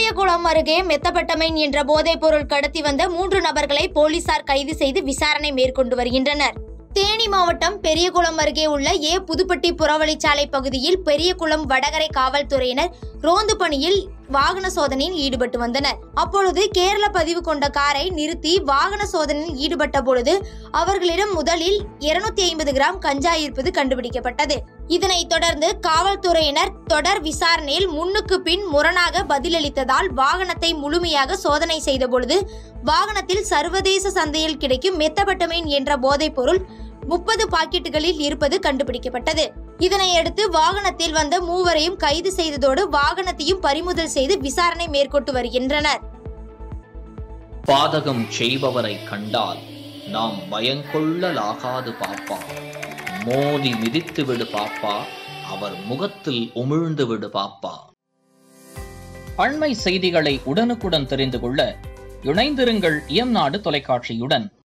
பெரியகுளம் அருகே மெத்தபட்டமைன் என்ற போதைப் பொருள் கடத்தி வந்த மூன்று நபர்களை போலீசார் கைது செய்து விசாரணை மேற்கொண்டு வருகின்றனர் தேனி மாவட்டம் பெரியகுளம் அருகே உள்ள ஏ புதுப்பட்டி புறவழிச்சாலை பகுதியில் பெரியகுளம் வடகரை காவல்துறையினர் ரோந்து பணியில் வாகன சோதனையில் ஈடுபட்டு வந்தனர் அப்பொழுது கேரள பதிவு கொண்ட காரை நிறுத்தி வாகன சோதனையில் ஈடுபட்ட பொழுது அவர்களிடம் முதலில் இருநூத்தி ஐம்பது கிராம் கஞ்சா இருப்பது கண்டுபிடிக்கப்பட்டது இதனைத் தொடர்ந்து காவல்துறையினர் தொடர் விசாரணையில் முன்னுக்கு பின் முரணாக பதிலளித்ததால் வாகனத்தை முழுமையாக சோதனை செய்த பொழுது வாகனத்தில் சர்வதேச சந்தையில் கிடைக்கும் மெத்தபட்டமைன் என்ற போதைப் பொருள் முப்பது பாக்கெட்டுகளில் இருப்பது கண்டுபிடிக்கப்பட்டது இதனையடுத்து வாகனத்தில் வந்த மூவரையும் கைது செய்ததோடு வாகனத்தையும் பறிமுதல் செய்து விசாரணை மேற்கொண்டு வருகின்றனர் பாதகம் செய்பவரை கண்டால் நாம் பயங்கொள்ளலாகாது பாப்பா மோதி மிதித்து விடு பாப்பா அவர் முகத்தில் உமிழ்ந்து விடு பாப்பா அண்மை செய்திகளை உடனுக்குடன் தெரிந்து கொள்ள இணைந்திருங்கள் இயம்நாடு தொலைக்காட்சியுடன்